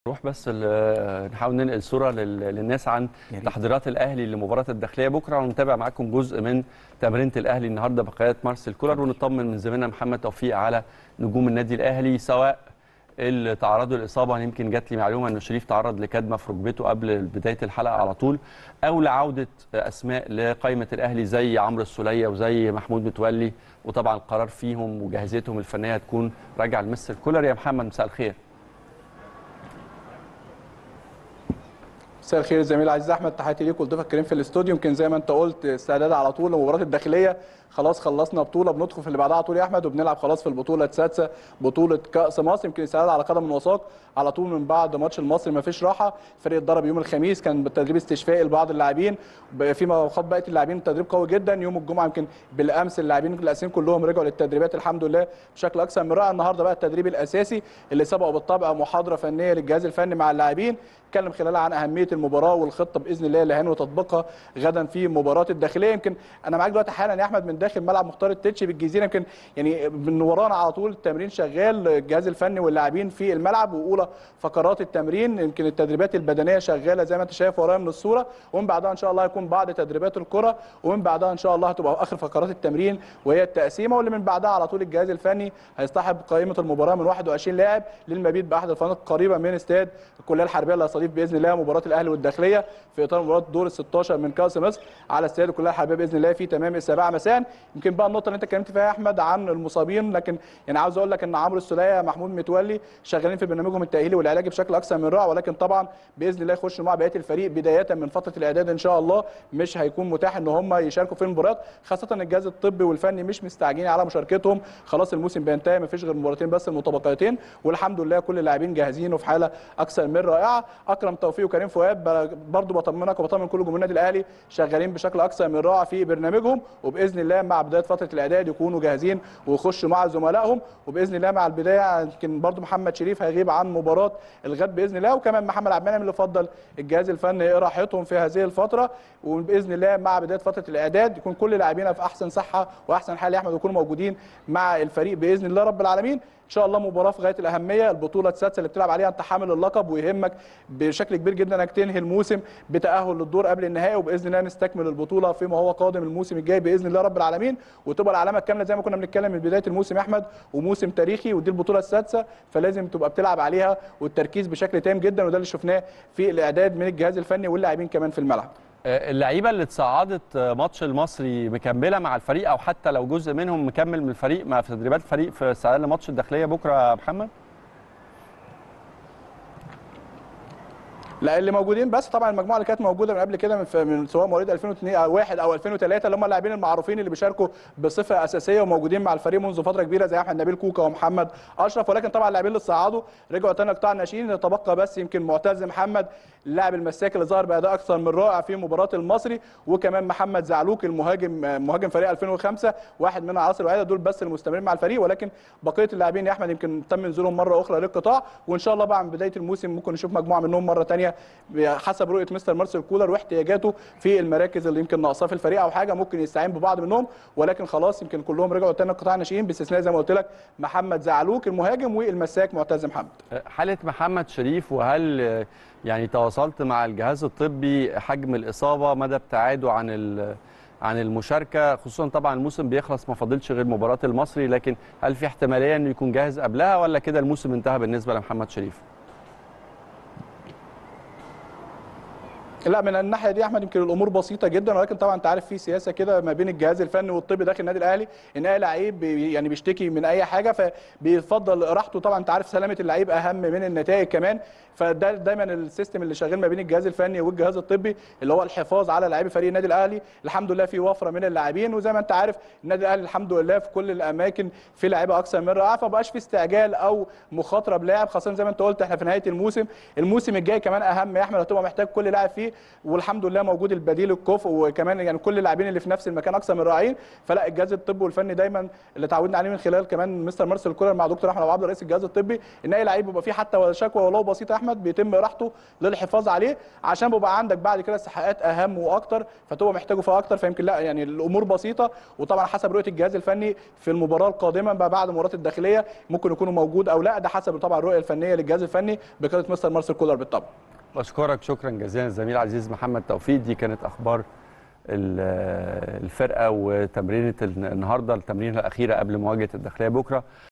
نروح بس ال- نحاول ننقل صوره لل- للناس عن يا ريت. تحضيرات الاهلي لمباراه الداخليه بكره ونتابع معاكم جزء من تمرينه الاهلي النهارده بقياده مارسيل كولر ونطمن من زميلنا محمد توفيق على نجوم النادي الاهلي سواء اللي تعرضوا للاصابه أنا يمكن جات لي معلومه ان شريف تعرض لكدمه في ركبته قبل بدايه الحلقه على طول او لعوده اسماء لقائمه الاهلي زي عمرو السوليه وزي محمود متولي وطبعا القرار فيهم وجاهزيتهم الفنيه هتكون راجعه لمستر كولر يا محمد مساء الخير مساء الخير زميل عزيز احمد تحياتي ليك ولضيفك الكريم في الاستوديو يمكن زي ما انت قلت استعداد على طول لمباراه الداخليه خلاص خلصنا بطوله بندخل في اللي بعدها على طول يا احمد وبنلعب خلاص في البطوله السادسه بطوله كاس مصر يمكن استعداد على قدم وساق على طول من بعد ماتش المصري ما فيش راحه الفريق اتدرب يوم الخميس كان بالتدريب استشفائي لبعض اللاعبين ب- فيما خاض بقيه اللاعبين تدريب قوي جدا يوم الجمعه يمكن بالامس اللاعبين الاساسيين كلهم رجعوا للتدريبات الحمد لله بشكل اكثر من رائع النهارده بقى التدريب الاساسي اللي سبقه بالطبع محاضره فنيه للجهاز الفني مع اللاعبين اتكلم خلالها عن اهميه المباراه والخطه باذن الله اللي هينوي تطبيقها غدا في مباراه الداخليه يمكن انا معاك دلوقتي حالا يا احمد من داخل ملعب مختار التتش بالجزيره يمكن يعني من ورانا على طول التمرين شغال الجهاز الفني واللاعبين في الملعب واولى فقرات التمرين يمكن التدريبات البدنيه شغاله زي ما انت شايف ورايا من الصوره ومن بعدها ان شاء الله هيكون بعد تدريبات الكره ومن بعدها ان شاء الله هتبقى اخر فقرات التمرين وهي التقسيمه واللي من بعدها على طول الجهاز الفني هيصطحب قائمه المباراه من 21 لاعب للمبيت باحد الفنادق قريبه من استاد الكليه الحربيه اللي هيستضيف باذن الله مباراه الاهلي والداخليه في اطار مباراه دور ال 16 من كاس مصر على استاد الكليه الحربيه باذن الله في تمام السابعه مساء يمكن بقى النقطه اللي انت اتكلمت فيها يا احمد عن المصابين لكن يعني عاوز اقول لك ان عمرو السوليه محمود متولي شغالين في برنامجهم التاهيلي والعلاجي بشكل اكثر من رائع ولكن طبعا باذن الله يخشوا مع بقيه الفريق بدايه من فتره الاعداد ان شاء الله مش هيكون متاح ان هم يشاركوا في المباريات خاصه الجهاز الطبي والفني مش مستعجلين على مشاركتهم خلاص الموسم بينتهي مفيش غير مباراتين بس المتبقيتين والحمد لله كل اللاعبين جاهزين وفي حاله اكثر من رائعه اكرم توفيق وكريم فؤاد برضو بطمنك وبطمن كل جمهور النادي الاهلي شغالين بشكل اكثر من رائع في برنامجهم وباذن الله مع بدايه فتره الاعداد يكونوا جاهزين ويخشوا مع زملائهم وباذن الله مع البدايه يمكن برضو محمد شريف هيغيب عن مباراه الغد باذن الله وكمان محمد عبد المنعم اللي فضل الجهاز الفني راحتهم في هذه الفتره وباذن الله مع بدايه فتره الاعداد يكون كل لاعبينا في احسن صحه واحسن حال يا احمد ويكونوا موجودين مع الفريق باذن الله رب العالمين ان شاء الله مباراه في غايه الاهميه البطوله السادسه اللي بتلعب عليها انت حامل اللقب ويهمك بشكل كبير جدا انك تنهي الموسم بتاهل للدور قبل النهائي وباذن الله نستكمل البطوله فيما هو قادم الموسم الجاي باذن الله رب العالمين وتبقى العلامه الكامله زي ما كنا بنتكلم من بدايه الموسم يا احمد وموسم تاريخي ودي البطوله السادسه فلازم تبقى بتلعب عليها والتركيز بشكل تام جدا وده اللي شفناه في الاعداد من الجهاز الفني واللاعبين كمان في الملعب اللعيبه اللي اتصعدت ماتش المصري مكمله مع الفريق او حتى لو جزء منهم مكمل من الفريق مع في تدريبات الفريق في استعداد لماتش الداخليه بكره يا محمد لا اللي موجودين بس طبعا المجموعه اللي كانت موجوده من قبل كده من, من سواء مواليد 2002 او 1 او 2003 اللي هم اللاعبين المعروفين اللي بيشاركوا بصفه اساسيه وموجودين مع الفريق منذ فتره كبيره زي احمد نبيل كوكا ومحمد اشرف ولكن طبعا اللاعبين اللي صعدوا رجعوا تاني قطاع الناشئين يتبقى بس يمكن معتز محمد اللاعب المساك اللي ظهر باداء اكثر من رائع في مباراه المصري وكمان محمد زعلوك المهاجم مهاجم فريق 2005 واحد من العناصر الوحيده دول بس المستمرين مع الفريق ولكن بقيه اللاعبين يا احمد يمكن تم نزولهم مره اخرى للقطاع وان شاء الله بقى من بدايه الموسم ممكن نشوف مجموعه منهم مره ثانيه حسب رؤيه مستر مارسيل كولر واحتياجاته في المراكز اللي يمكن ناقصاه في الفريق او حاجه ممكن يستعين ببعض منهم ولكن خلاص يمكن كلهم رجعوا تاني قطاع الناشئين باستثناء زي ما قلت لك محمد زعلوك المهاجم والمساك معتز محمد حاله محمد شريف وهل يعني تواصلت مع الجهاز الطبي حجم الاصابه مدى ابتعاده عن عن المشاركه خصوصا طبعا الموسم بيخلص ما فاضلش غير مباراه المصري لكن هل في احتماليه انه يكون جاهز قبلها ولا كده الموسم انتهى بالنسبه لمحمد شريف؟ لا من الناحيه دي يا احمد يمكن الامور بسيطه جدا ولكن طبعا انت عارف في سياسه كده ما بين الجهاز الفني والطبي داخل النادي الاهلي ان اي لعيب بي يعني بيشتكي من اي حاجه فبيفضل راحته طبعا انت عارف سلامه اللعيب اهم من النتائج كمان فده دايما السيستم اللي شغال ما بين الجهاز الفني والجهاز الطبي اللي هو الحفاظ على لاعبي فريق النادي الاهلي الحمد لله في وفره من اللاعبين وزي ما انت عارف النادي الاهلي الحمد لله في كل الاماكن في لعيبه اكثر من رائعه فبقاش في استعجال او مخاطره بلاعب خاصه زي ما انت قلت احنا في نهايه الموسم الموسم الجاي كمان اهم يا احمد هتبقى محتاج كل لاعب فيه الفني والحمد لله موجود البديل الكفء وكمان يعني كل اللاعبين اللي في نفس المكان اكثر من رائعين فلا الجهاز الطبي والفني دايما اللي تعودنا عليه من خلال كمان مستر مارسيل كولر مع دكتور احمد ابو عبد رئيس الجهاز الطبي ان اي لعيب بيبقى فيه حتى شكوى ولو بسيطه يا احمد بيتم راحته للحفاظ عليه عشان بيبقى عندك بعد كده استحقاقات اهم واكتر فتبقى محتاجه فيها اكتر فيمكن لا يعني الامور بسيطه وطبعا حسب رؤيه الجهاز الفني في المباراه القادمه بقى بعد مباراه الداخليه ممكن يكونوا موجود او لا ده حسب طبعا الرؤيه الفنيه للجهاز الفني بقياده مستر مارسيل كولر بالطبع بشكرك شكرا جزيلا الزميل عزيز محمد توفيق دي كانت اخبار ال- الفرقه وتمرينه النهارده التمرينه الاخيره قبل مواجهه الداخليه بكره